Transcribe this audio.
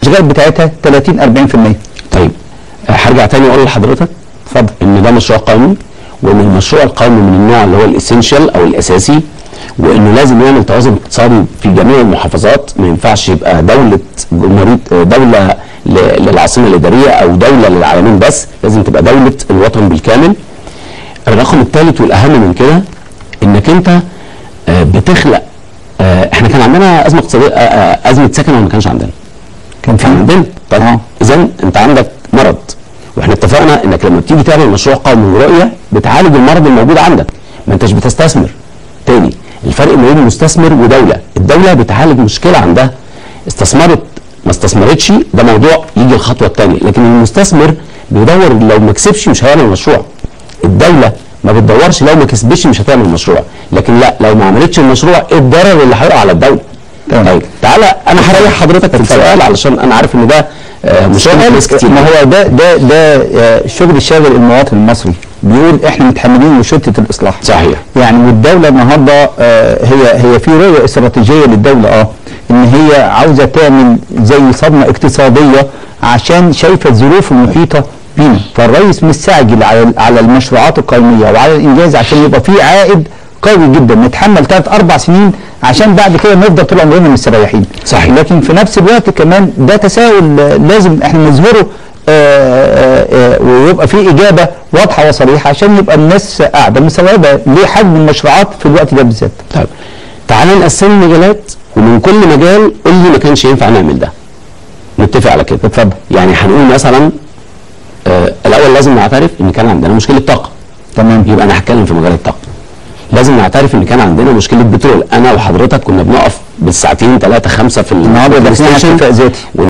الاشغال بتاعتها 30 40% طيب آه، هرجع تاني اقول لحضرتك اتفضل ان ده مشروع قومي وان المشروع القومي من النوع اللي هو الاسينشال او الاساسي وانه لازم يعمل توازن اقتصادي في جميع المحافظات ما ينفعش يبقى دوله جمهوريه آه، دوله ل- للعاصمه الاداريه او دوله للعالمين بس لازم تبقى دوله الوطن بالكامل الرقم الثالث والاهم من كده انك انت آه، بتخلق آه، احنا كان عندنا ازمه اقتصاديه آه، آه، ازمه سكن ولا ما كانش عندنا؟ كان في كان عندنا طيب آه. اذا انت عندك مرض واحنا اتفقنا انك لما بتيجي تعمل مشروع قومي ورؤيه بتعالج المرض الموجود عندك ما انتش بتستثمر تاني الفرق ما بين مستثمر ودوله الدوله بتعالج مشكله عندها استثمرت ما استثمرتش ده موضوع يجي الخطوه الثانيه لكن المستثمر بيدور لو ما كسبش مش هيعمل مشروع الدوله ما بتدورش لو ما كسبش مش هتعمل مشروع لكن لا لو ما عملتش المشروع ايه الضرر اللي هيقع على الدوله تمام. طيب تعالى انا هريح حضرتك في السؤال علشان انا عارف ان ده آه، مشكله ناس كتير ما هو ده ده ده آه، شغل شاغل المواطن المصري بيقول احنا متحملين وشده الاصلاح صحيح يعني والدوله النهارده آه، هي هي في رؤيه استراتيجيه للدوله اه ان هي عاوزه تعمل زي صدمه اقتصاديه عشان شايفه الظروف المحيطه بينا فالرئيس مستعجل على على المشروعات القوميه وعلى الانجاز عشان يبقى في عائد قوي جدا نتحمل ثلاث اربع سنين عشان بعد كده نفضل طول عمرنا مستريحين صحيح. لكن في نفس الوقت كمان ده تساؤل آه، لازم احنا نظهره آه، آه، آه، ويبقى في اجابه واضحه وصريحه عشان يبقى الناس قاعده مستوعبه ليه حجم المشروعات في الوقت ده بالذات طيب تعالى نقسم المجالات ومن كل مجال قول لي ما كانش ينفع نعمل ده نتفق على كده اتفضل يعني هنقول مثلا آه الاول لازم نعترف ان كان عندنا مشكله طاقه تمام يبقى انا هتكلم في مجال الطاقه لازم نعترف ان كان عندنا مشكله بترول انا وحضرتك كنا بنقف بالساعتين ثلاثه خمسه في ال- النهارده في داخلين على الستيشن اكتفاء ذاتي